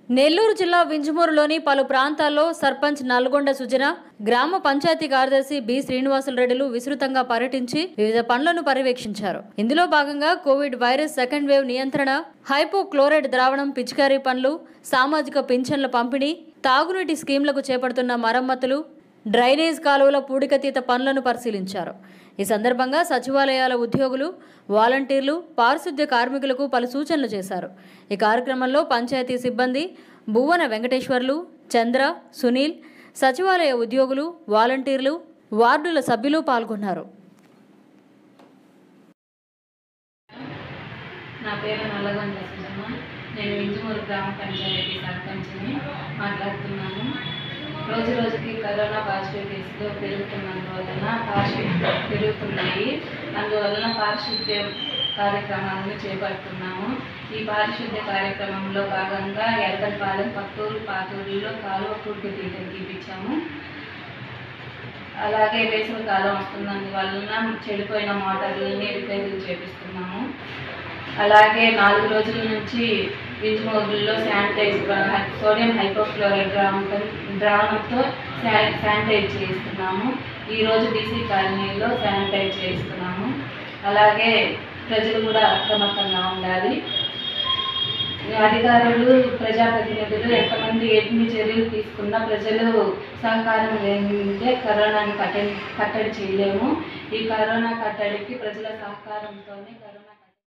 నెల్లూరు జిల్లా వింజమూరులోని పలు ప్రాంతాల్లో సర్పంచ్ నల్గొండ సుజన గ్రామ పంచాయతీ కార్యదర్శి బి శ్రీనివాసులు రెడ్డిలు విస్తృతంగా పర్యటించి వివిధ పనులను పర్యవేక్షించారు ఇందులో భాగంగా కోవిడ్ వైరస్ సెకండ్ వేవ్ నియంత్రణ హైపోక్లోరైడ్ ద్రావణం పిచికారీ పనులు సామాజిక పింఛన్ల పంపిణీ తాగునీటి స్కీంలకు చేపడుతున్న మరమ్మతులు డ్రైనేజ్ కాలువల పూడికతీత పనులను పరిశీలించారు ఈ సందర్భంగా సచివాలయాల ఉద్యోగులు వాలంటీర్లు పారిశుద్ధ్య కార్మికులకు పలు సూచనలు చేశారు ఈ కార్యక్రమంలో పంచాయతీ సిబ్బంది భువన వెంకటేశ్వర్లు చంద్ర సునీల్ సచివాలయ ఉద్యోగులు వాలంటీర్లు వార్డుల సభ్యులు పాల్గొన్నారు నా పేరు నల్లగొండ సుజమ్మ నేను వింజమూరు గ్రామ పంచాయతీ సర్పంచ్ని మాట్లాడుతున్నాను రోజు రోజుకి కరోనా పాజిటివ్ కేసులు పెరుగుతున్నందువలన పారిశుద్ధ్య పెరుగుతున్నాయి అందువలన పారిశుద్ధ్య కార్యక్రమాలను చేపడుతున్నాము ఈ పారిశుద్ధ్య కార్యక్రమంలో భాగంగా ఎరకలపాలెం పత్తూరు పాతూరులో కాలువ పూర్తి తీయడం తీపించాము అలాగే వేసవి కాలం వస్తున్నందువలన చెడిపోయిన మోటార్లని రిపేర్లు చేపిస్తున్నాము అలాగే నాలుగు రోజుల నుంచి వింజమూరులో శానిటైజ్ సోడియం హైపోక్లోరైడ్ ద్రావణం ద్రావణంతో శా- శానిటైజ్ చేయిస్తున్నాము ఈరోజు బీసీ కాలనీలో శానిటైజ్ చేయిస్తున్నాము అలాగే ప్రజలు కూడా అప్రమత్తంగా ఉండాలి అధికారులు ప్రజాప్రతినిధులు ఎంతమంది ఎన్ని చర్యలు తీసుకున్నా ప్రజలు సహకారం లేనిదే కరోనాని కట్టడి కట్టడి చేయలేము ఈ కరోనా కట్టడికి ప్రజల సహకారంతోనే కరోనా